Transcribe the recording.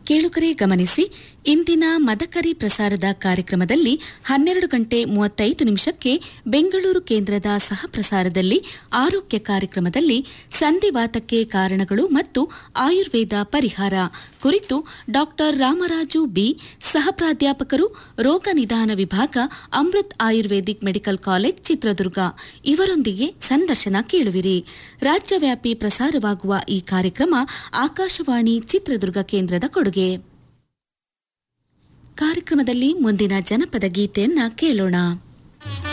ಕೇಳುಗರೆ ಗಮನಿಸಿ ಇಂದಿನ ಮದಕರಿ ಪ್ರಸಾರದ ಕಾರ್ಯಕ್ರಮದಲ್ಲಿ ಹನ್ನೆರಡು ಗಂಟೆ ಮೂವತ್ತೈದು ನಿಮಿಷಕ್ಕೆ ಬೆಂಗಳೂರು ಕೇಂದ್ರದ ಸಹ ಪ್ರಸಾರದಲ್ಲಿ ಆರೋಗ್ಯ ಕಾರ್ಯಕ್ರಮದಲ್ಲಿ ಸಂಧಿವಾತಕ್ಕೆ ಕಾರಣಗಳು ಮತ್ತು ಆಯುರ್ವೇದ ಪರಿಹಾರ ಕುರಿತು ಡಾಕ್ಟರ್ ರಾಮರಾಜು ಬಿ ಸಹ ಪ್ರಾಧ್ಯಾಪಕರು ರೋಗ ನಿದಾನ ವಿಭಾಗ ಅಮೃತ್ ಆಯುರ್ವೇದಿಕ್ ಮೆಡಿಕಲ್ ಕಾಲೇಜ್ ಚಿತ್ರದುರ್ಗ ಇವರೊಂದಿಗೆ ಸಂದರ್ಶನ ಕೇಳುವಿರಿ ರಾಜ್ಯವ್ಯಾಪಿ ಪ್ರಸಾರವಾಗುವ ಈ ಕಾರ್ಯಕ್ರಮ ಆಕಾಶವಾಣಿ ಚಿತ್ರದುರ್ಗ ಕೇಂದ್ರದ ಕೊಡುಗೆ ಕಾರ್ಯಕ್ರಮದಲ್ಲಿ ಮುಂದಿನ ಜನಪದ ಗೀತೆಯನ್ನ ಕೇಳೋಣ